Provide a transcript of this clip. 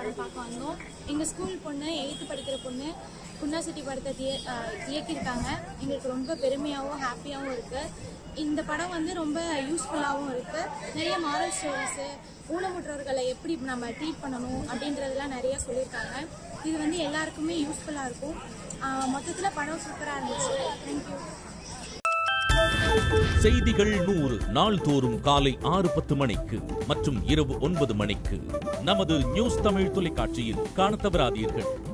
படம் பார்க்க வந்தோம் எங்கள் ஸ்கூல் பொண்ணு எயித்து படிக்கிற பொண்ணு குண்டா சிட்டி படத்தை தியே ஆஹ் இயக்கியிருக்காங்க எங்களுக்கு ரொம்ப பெருமையாகவும் ஹாப்பியாகவும் இருக்குது இந்த படம் வந்து ரொம்ப யூஸ்ஃபுல்லாகவும் இருக்குது நிறைய மாரல் ஸ்டோரிஸு ஊனமுற்றவர்களை எப்படி நம்ம ட்ரீட் பண்ணணும் அப்படின்றதெல்லாம் நிறைய சொல்லியிருக்காங்க இது வந்து எல்லாருக்குமே யூஸ்ஃபுல்லாக இருக்கும் மொத்தத்தில் படம் சூப்பராக இருந்துச்சு தேங்க்யூ செய்திகள் நூறு நாள்தோறும் காலை ஆறு பத்து மணிக்கு மற்றும் இரவு ஒன்பது மணிக்கு நமது நியூஸ் தமிழ் தொலைக்காட்சியில் காணத் தவறாதீர்கள்